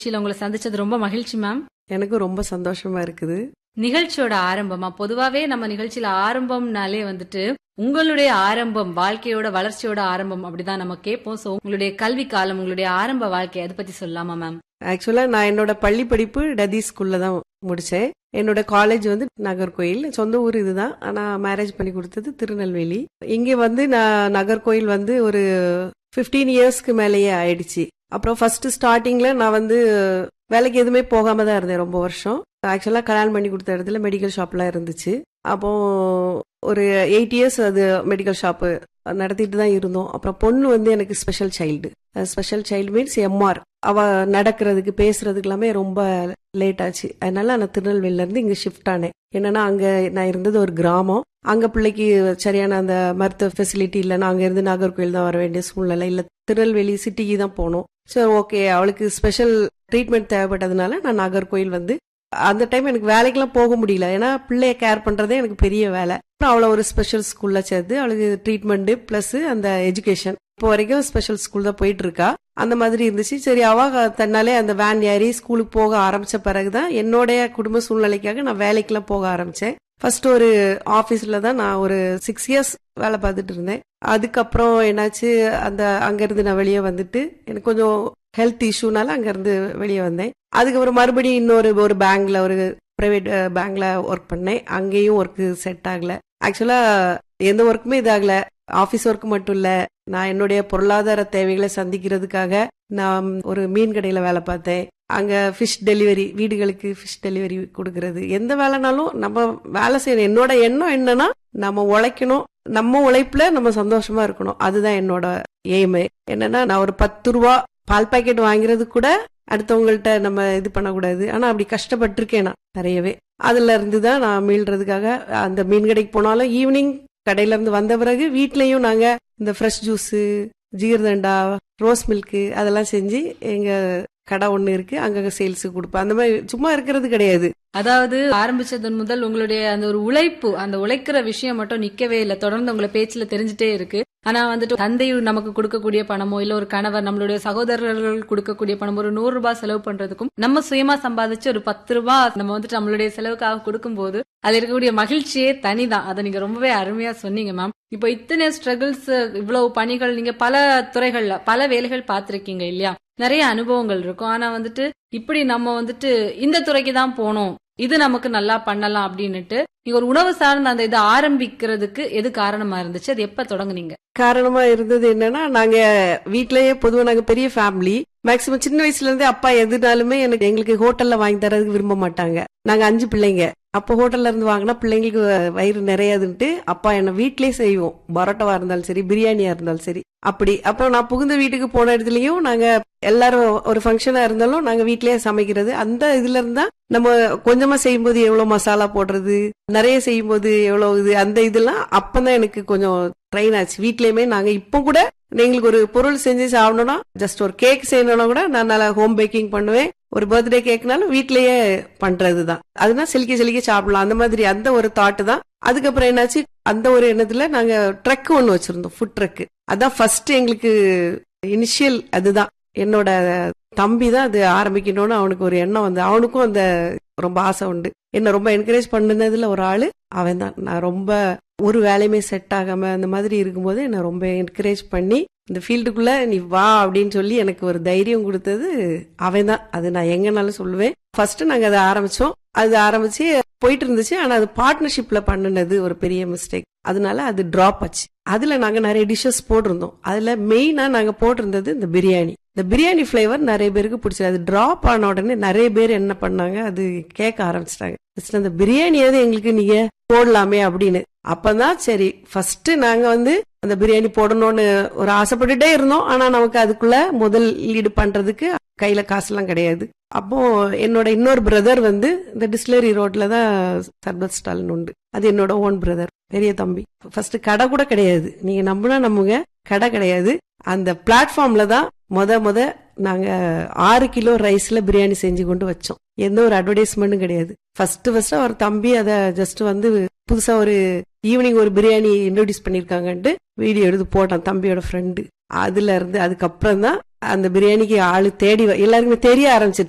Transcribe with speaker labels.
Speaker 1: நிகழ்ச்சியில உங்களை சந்திச்சது ரொம்ப மகிழ்ச்சி மேம்
Speaker 2: எனக்கும் ரொம்ப சந்தோஷமா இருக்குது
Speaker 1: நிகழ்ச்சியோட ஆரம்பமா பொதுவாவே நம்ம நிகழ்ச்சியில ஆரம்பம்னாலே வந்துட்டு உங்களுடைய ஆரம்பம் வாழ்க்கையோட வளர்ச்சியோட ஆரம்பம் அப்படிதான் நம்ம கேட்போம் சோ உங்களுடைய கல்வி காலம் உங்களுடைய ஆரம்ப வாழ்க்கை அதை பத்தி சொல்லலாமா மேம்
Speaker 2: ஆக்சுவலா நான் என்னோட பள்ளி படிப்பு டதி ஸ்கூல்ல தான் முடிச்சேன் என்னோட காலேஜ் வந்து நாகர்கோயில் சொந்த ஊர் இதுதான் ஆனா மேரேஜ் பண்ணி கொடுத்தது திருநெல்வேலி இங்க வந்து நான் நாகர்கோயில் வந்து ஒரு 15 இயர்ஸ்க்கு மேலேயே ஆயிடுச்சு அப்புறம் ஃபர்ஸ்ட் ஸ்டார்டிங்ல நான் வந்து வேலைக்கு எதுவுமே போகாம தான் இருந்தேன் ரொம்ப வருஷம் ஆக்சுவலா கல்யாணம் பண்ணி கொடுத்த இடத்துல மெடிக்கல் ஷாப்லாம் இருந்துச்சு அப்போ ஒரு எயிட் இயர்ஸ் அது மெடிக்கல் ஷாப்பு நடத்திட்டு தான் இருந்தோம் அப்புறம் பொண்ணு வந்து எனக்கு special child special child means MR அவ நடக்கிறதுக்கு பேசுறதுக்கு எல்லாமே ரொம்ப லேட் ஆச்சு அதனால நான் திருநெல்வேலில இருந்து இங்க ஷிஃப்ட் ஆனேன் என்னன்னா அங்க நான் இருந்தது ஒரு கிராமம் அங்க பிள்ளைக்கு சரியான அந்த மருத்துவ ஃபெசிலிட்டி இல்லைன்னா அங்க இருந்து நாகர்கோயில் தான் வர வேண்டிய சூழ்நிலை இல்ல திருநெல்வேலி சிட்டிக்கு தான் போகணும் சரி ஓகே அவளுக்கு ஸ்பெஷல் ட்ரீட்மெண்ட் தேவைப்பட்டதுனால நான் நாகர்கோயில் வந்து அந்த டைம் எனக்கு வேலைக்கெல்லாம் போக முடியல ஏன்னா பிள்ளைய கேர் பண்றதே எனக்கு பெரிய வேலை அப்புறம் அவளை ஒரு ஸ்பெஷல் ஸ்கூல்ல சேர்த்து அவளுக்கு ட்ரீட்மெண்ட் பிளஸ் அந்த எஜுகேஷன் இப்போ வரைக்கும் ஸ்பெஷல் ஸ்கூல் தான் போயிட்டு இருக்கா அந்த மாதிரி இருந்துச்சு சரி அவ தன்னாலே அந்த வேன் ஏறி ஸ்கூலுக்கு போக ஆரம்பிச்ச பிறகுதான் என்னுடைய குடும்ப சூழ்நிலைக்காக நான் வேலைக்கெல்லாம் போக ஆரம்பிச்சேன் ஃபர்ஸ்ட் ஒரு ஆபீஸ்ல தான் நான் ஒரு சிக்ஸ் இயர்ஸ் வேலை பார்த்துட்டு இருந்தேன் அதுக்கப்புறம் என்னாச்சு அந்த அங்கிருந்து நான் வெளியே வந்துட்டு எனக்கு கொஞ்சம் ஹெல்த் இஷ்யூனால அங்கிருந்து வெளியே வந்தேன் அதுக்கப்புறம் மறுபடியும் இன்னொரு ஒரு பேங்க்ல ஒரு பிரைவேட் பேங்க்ல ஒர்க் பண்ணேன் அங்கேயும் ஒர்க் செட் ஆகல ஆக்சுவலா எந்த ஒர்க்குமே இதாகல ஆபீஸ் ஒர்க் மட்டும் இல்ல நான் என்னுடைய பொருளாதார தேவைகளை சந்திக்கிறதுக்காக நான் ஒரு மீன் கடையில வேலை பார்த்தேன் அங்க ஃபிஷ் டெலிவரி வீடுகளுக்கு ஃபிஷ் டெலிவரி கொடுக்கறது எந்த வேலைனாலும் நம்ம வேலை செய்யணும் என்னோட எண்ணம் என்னன்னா நம்ம உழைக்கணும் நம்ம உழைப்புல நம்ம சந்தோஷமா இருக்கணும் அதுதான் என்னோட எய்மு என்னன்னா நான் ஒரு பத்து ரூபா பால் பாக்கெட் வாங்குறது கூட அடுத்தவங்கள்ட்ட நம்ம இது பண்ணக்கூடாது ஆனா அப்படி கஷ்டப்பட்டிருக்கேன் நான் நிறையவே அதுல இருந்து தான் நான் மீள்றதுக்காக அந்த மீன் கடைக்கு போனாலும் ஈவினிங் கடையில இருந்து வந்த பிறகு வீட்லயும் நாங்க இந்த fresh juice jigarthanda rose milk அதெல்லாம் செஞ்சு எங்க கடை ஒண்ணு இருக்கு அங்க சேல்ஸுக்கு கொடுப்பேன் அந்த மாதிரி சும்மா இருக்கிறது கிடையாது
Speaker 1: அதாவது ஆரம்பிச்சது முதல் உங்களுடைய அந்த ஒரு உழைப்பு அந்த உழைக்கிற விஷயம் மட்டும் நிக்கவே இல்லை தொடர்ந்து உங்களை பேச்சுல தெரிஞ்சுட்டே இருக்கு ஆனா வந்துட்டு தந்தை நமக்கு கொடுக்கக்கூடிய பணமோ இல்ல ஒரு கணவர் நம்மளுடைய சகோதரர்கள் கொடுக்கக்கூடிய பணம் ஒரு நூறு ரூபாய் செலவு பண்றதுக்கும் நம்ம சுயமா சம்பாதிச்சு ஒரு பத்து ரூபாய் நம்ம வந்துட்டு நம்மளுடைய செலவுக்காக கொடுக்கும்போது அதுல இருக்கக்கூடிய மகிழ்ச்சியே தனிதான் அதை நீங்க ரொம்பவே அருமையா சொன்னீங்க மேம் இப்போ இத்தனை ஸ்ட்ரகிள்ஸ் இவ்வளவு பணிகள் நீங்க பல துறைகள்ல பல வேலைகள் பார்த்திருக்கீங்க இல்லையா நிறைய அனுபவங்கள் இருக்கும் ஆனா வந்துட்டு இப்படி நம்ம வந்துட்டு இந்த துறைக்கு தான் போனோம் இது நமக்கு நல்லா பண்ணலாம் அப்படின்னுட்டு நீங்க ஒரு உணவு சார்ந்த அந்த இதை ஆரம்பிக்கிறதுக்கு எது காரணமா இருந்துச்சு அது எப்ப தொடங்குனீங்க
Speaker 2: காரணமா இருந்தது என்னன்னா நாங்க வீட்லயே பொதுவா நாங்க பெரிய ஃபேமிலி மேக்சிமம் சின்ன வயசுல இருந்தே அப்பா எதுனாலுமே எனக்கு எங்களுக்கு ஹோட்டல்ல வாங்கி தரதுக்கு விரும்ப மாட்டாங்க நாங்க அஞ்சு பிள்ளைங்க அப்ப ஹோட்டல்ல இருந்து வாங்கினா பிள்ளைங்களுக்கு வயிறு நிறையாதுன்ட்டு அப்பா என்ன வீட்லயே செய்வோம் பரோட்டாவா இருந்தாலும் சரி பிரியாணியா இருந்தாலும் சரி அப்படி அப்ப நான் புகுந்த வீட்டுக்கு போன இடத்துலயும் நாங்க எல்லாரும் ஒரு ஃபங்க்ஷனா இருந்தாலும் நாங்க வீட்லயே சமைக்கிறது அந்த இதுல இருந்தா நம்ம கொஞ்சமா செய்யும்போது எவ்வளவு மசாலா போடுறது நிறைய செய்யும்போது எவ்வளவு இது அந்த இதெல்லாம் அப்பதான் எனக்கு கொஞ்சம் ட்ரெயின் ஆச்சு வீட்லயுமே நாங்க இப்போ கூட எங்களுக்கு ஒரு பொருள் செஞ்சு சாப்பிடணும்னா ஜஸ்ட் ஒரு கேக் செய்யணும்னா கூட நான் நல்லா ஹோம் பேக்கிங் பண்ணுவேன் ஒரு பர்த்டே கேக்னாலும் வீட்லயே பண்றதுதான் அதுனா செலிக்க செலிக்க சாப்பிடலாம் அந்த மாதிரி அந்த ஒரு தாட்டு தான் அதுக்கப்புறம் என்னாச்சு அந்த ஒரு எண்ணத்துல நாங்க ட்ரக் ஒன்னு வச்சிருந்தோம் ஃபுட் ட்ரக் அதான் ஃபர்ஸ்ட் எங்களுக்கு இனிஷியல் அதுதான் என்னோட தம்பி தான் அது ஆரம்பிக்கணும்னு அவனுக்கு ஒரு எண்ணம் வந்து அவனுக்கும் அந்த ரொம்ப ஆசை உண்டு என்ன ரொம்ப என்கரேஜ் பண்ணுனதுல ஒரு ஆளு அவன் தான் நான் ரொம்ப ஒரு வேலையுமே செட் ஆகாம அந்த மாதிரி இருக்கும்போது என்ன ரொம்ப என்கரேஜ் பண்ணி இந்த ஃபீல்டுக்குள்ள நீ வா அப்படின்னு சொல்லி எனக்கு ஒரு தைரியம் கொடுத்தது அவன் தான் அது நான் எங்கனாலும் சொல்லுவேன் ஃபர்ஸ்ட் நாங்க அதை ஆரம்பிச்சோம் அது ஆரம்பிச்சு போயிட்டு இருந்துச்சு ஆனா அது பார்ட்னர்ஷிப்ல பண்ணுனது ஒரு பெரிய மிஸ்டேக் அதனால அது டிராப் ஆச்சு அதுல நாங்க நிறைய டிஷ்ஷஸ் போட்டிருந்தோம் அதுல மெயினா நாங்க போட்டிருந்தது இந்த பிரியாணி இந்த பிரியாணி ஃபிளேவர் நிறைய பேருக்கு பிடிச்சது அது டிராப் ஆன உடனே நிறைய பேர் என்ன பண்ணாங்க அது கேட்க ஆரம்பிச்சிட்டாங்க அந்த பிரியாணியாவது எங்களுக்கு நீங்க போடலாமே அப்படின்னு அப்பதான் சரி ஃபர்ஸ்ட் நாங்க வந்து அந்த பிரியாணி போடணும்னு ஒரு ஆசைப்பட்டுட்டே இருந்தோம் ஆனா நமக்கு அதுக்குள்ள முதல் லீடு பண்றதுக்கு கையில காசுலாம் கிடையாது அப்போ என்னோட இன்னொரு பிரதர் வந்து இந்த டிஸ்லரி ரோட்ல தான் சர்பத் ஸ்டால்னு உண்டு அது என்னோட ஓன் பிரதர் பெரிய தம்பி ஃபர்ஸ்ட் கடை கூட கிடையாது நீங்க நம்பினா நம்புங்க கடை கிடையாது அந்த பிளாட்ஃபார்ம்ல தான் முத முத நாங்க ஆறு கிலோ ரைஸ்ல பிரியாணி செஞ்சு கொண்டு வச்சோம் எந்த ஒரு அட்வர்டைஸ்மெண்ட்டும் கிடையாது ஃபர்ஸ்ட் ஃபர்ஸ்ட் அவர் தம்பி அதை ஜஸ்ட் வந்து புதுசா ஒரு ஈவினிங் ஒரு பிரியாணி இன்ட்ரோடியூஸ் பண்ணிருக்காங்கன்ட்டு வீடியோ எடுத்து போட்டான் தம்பியோட ஃப்ரெண்டு அதுல இருந்து அதுக்கப்புறம் தான் அந்த பிரியாணிக்கு ஆளு தேடி எல்லாருக்குமே தெரிய ஆரம்பிச்சிருச்சு